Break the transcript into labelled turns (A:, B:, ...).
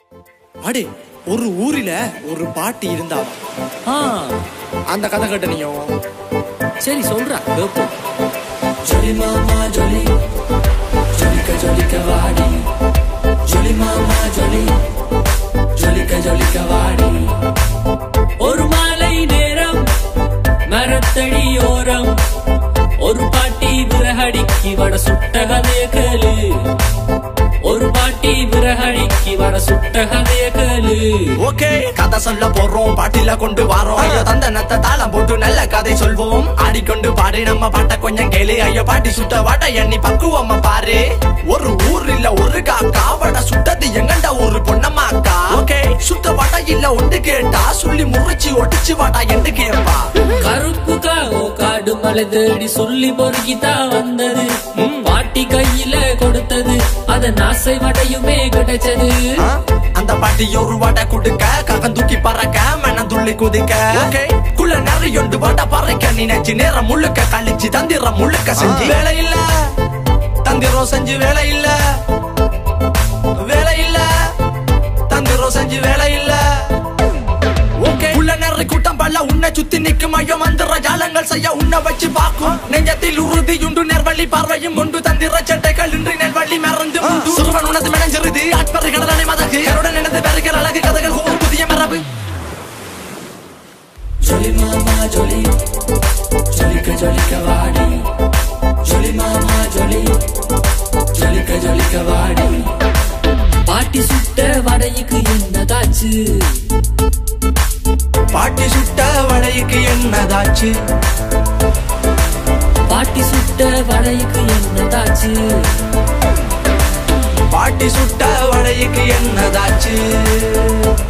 A: அடே ஒரு ஊரில ஒரு பாட்டி இருந்தா
B: ஆ
A: அந்த கதை கேட்ட நீயும்
B: சரி சொல்றா கேப்போம்
C: ஜொலி மாமா ஜொலி ஜொலிக்க ஜொலிக்க வாடி ஜொலி மாமா ஜொலி ஜொலிக்க ஜொலிக்க வாடி
B: ஒரு மாலை நேரம் மரத்தடி ஓரம் ஒரு பாட்டி விறகடிக்கு வட சுட்ட கதைய கேளு ஒரு பாட்டி விறகடிக்கு வட சுட்ட கதைய கேளு
D: ஓகே கதை சொல்ல போறோம் பாட்டில கொண்டு வாரோம் ஐயோ தந்தனத்தை தாளம் போட்டு நல்ல கதை சொல்வோம் ஆடிக்கொண்டு பாடி நம்ம பாட்ட கொஞ்சம் கேளு ஐயோ பாட்டி சுட்ட வாட்ட எண்ணி பக்குவம்மா பாரு ஒரு ஊர் இல்ல ஒரு காக்கா வட சுட்டது எங்கண்ட ஒரு பொண்ணம்மாக்கா ஓகே சுத்த வாட்டா இல்ல ஒன்று கேட்டா சொல்லி முறிச்சு ஒடிச்சு வாட்டா என்று கேப்பா
B: கருப்பு காவோ காடு மலை தேடி சொல்லி பொறுக்கிதான் வந்தது பாட்டி கையில கொடுத்தது அத நாசை வடையுமே கிடைச்சது
D: ஆ? அந்த பாட்டி ஒரு வாட்டை கொடுக்க ககம் தூக்கி பறக்க மனம் துள்ளி குதிக்க ஓகே குள்ள நிறையொண்டு வாட்டை பறக்க நினைச்சு நேரம் முழுக்க கழிச்சு தந்திரம் முழுக்க செஞ்சு வேலை இல்ல தந்திரம் செஞ்சு வேலை இல்ல வேலை இல்ல தந்திரம் செஞ்சு வேலை இல்ல ஓகே உள்ள நிறைய கூட்டம் பல்ல உன்னை சுத்தி நிற்கும் ஐயோ மந்திர ஜாலங்கள் செய்ய உன்னை வச்சு பார்க்கும் நெஞ்சத்தில் உறுதியுண்டு நெர்வழி பார்வையும் உண்டு தந்திர சட்டைகள் இன்றி நெல்வழி மறந்து உண்டு சிறுவன் உனது மெனஞ்சிருது ஆட்பறை கடலானை மதகு கருடன் எனது பெருகிற அழகு கதைகள் ஒரு புதிய மரபு
C: ஜொலி மாமா ஜொலி ஜொலிக்க ஜொலிக்க வாடி ஜொலி மாமா ஜொலி ஜொலிக்க ஜொலிக்க வாடி
B: பாட்டி சுட்ட வடைக்கு என்னதாச்சு
D: பாட்டி சுட்ட வடைக்கு என்னதாச்சு
B: பாட்டி சுட்ட வடைக்கு என்னதாச்சு
D: பாட்டி சுட்ட வடைக்கு என்னதாச்சு